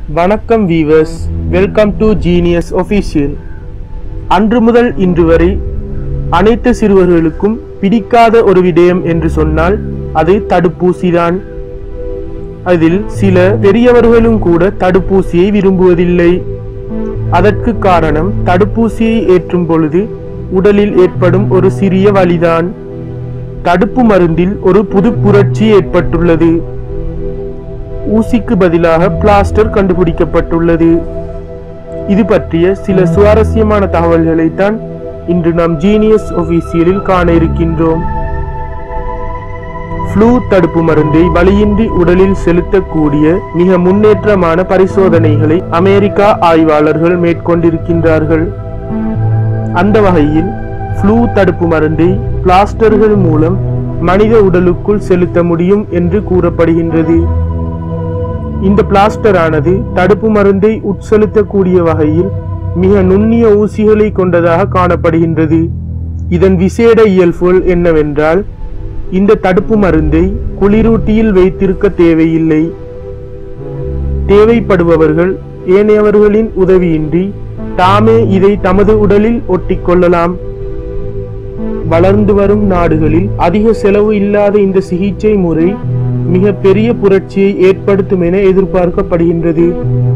வணக்கம் viewers welcome to Genius official அன்று முதல் இன்று வரை அனைத்து சிறுவர்களுக்கும் பிடிக்காத ஒரு விடயம் என்று சொன்னால் அது தடுப்பூசிதான் அதில் சில பெரியவர்களும் கூட தடுப்பூசியை விரும்புவதில்லை அதற்கு காரணம் தடுப்பூசியை ஏற்றும் பொழுது உடலில் ஏற்படும் ஒரு சிறிய வலிதான் தடுப்பு மருந்தில் ஒரு புது புரட்சி ஏற்பட்டுள்ளது ஊசிக்கு பதிலாக பிளாஸ்டர் கண்டுபிடிக்கப்பட்டுள்ளது இது பற்றிய சில சுவாரஸ்யமான தகவல்களைத்தான் இன்று நாம் ஜீனியஸ் ஒபிசியலில் காண இருக்கின்றோம் ஃப்ளூ தடுப்பு மருந்தை வலியின்றி உடலில் செலுத்தக்கூடிய மிக முன்னேற்றமான பரிசோதனைகளை அமெரிக்கா ஆய்வாளர்கள் மேற்கொண்டிருக்கின்றார்கள் அந்த வகையில் ஃப்ளூ தடுப்பு மருந்தை பிளாஸ்டர்கள் மூலம் மனித உடலுக்குள் செலுத்த முடியும் என்று கூறப்படுகின்றது இந்த பிளாஸ்டர் ஆனது தடுப்பு மருந்தை உட்செலுத்தக்கூடிய வகையில் மிக நுண்ணிய ஊசிகளை கொண்டதாக காணப்படுகின்றது இதன் விசேட இயல்புகள் என்னவென்றால் இந்த தடுப்பு மருந்தை குளிரூட்டியில் வைத்திருக்க தேவையில்லை தேவைப்படுபவர்கள் ஏனையவர்களின் உதவியின்றி தாமே இதை தமது உடலில் ஒட்டிக்கொள்ளலாம் வளர்ந்து வரும் நாடுகளில் அதிக செலவு இல்லாத இந்த சிகிச்சை முறை மிக பெரிய புரட்சியை ஏற்படுத்தும் என எதிர்பார்க்கப்படுகின்றது